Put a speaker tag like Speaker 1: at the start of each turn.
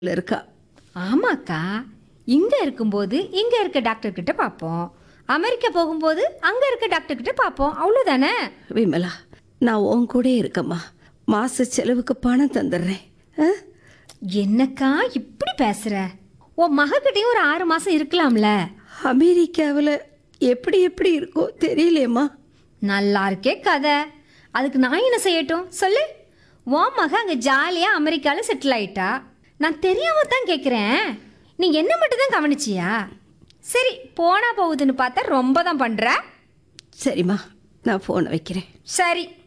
Speaker 1: இருக்கா
Speaker 2: ஆமாக்கா இங்க இருக்கும்போது இங்க இருக்க டாக்டர் கிட்ட பார்ப்போம் அமெரிக்கா போகும்போது அங்க இருக்க டாக்டர் கிட்ட பார்ப்போம் அவ்வளவுதானே
Speaker 1: விமலா நான் உன் கூட இருக்கம்மா மாச செலவுக்கு பணம் தந்துடுறேன் ஆ?
Speaker 2: என்னக்கா இப்படி பேசுற உன் மகக்கிட்டயும் ஒரு ஆறு மாசம் இருக்கலாம்ல
Speaker 1: அமெரிக்காவில் எப்படி எப்படி இருக்கோ தெரியலையேம்மா
Speaker 2: நல்லா இருக்கே கதை அதுக்கு நான் என்ன செய்யட்டும் சொல்லு உன் மக அங்க ஜாலியா அமெரிக்கால செட்டில் ஆயிட்டா நான் தெரியாம தான் கேக்குறேன் நீ என்ன மட்டும் தான் கவனிச்சியா சரி போனா போகுதுன்னு பார்த்தா ரொம்ப தான் பண்ற
Speaker 1: சரிம்மா நான் ஃபோனை வைக்கிறேன்
Speaker 2: சரி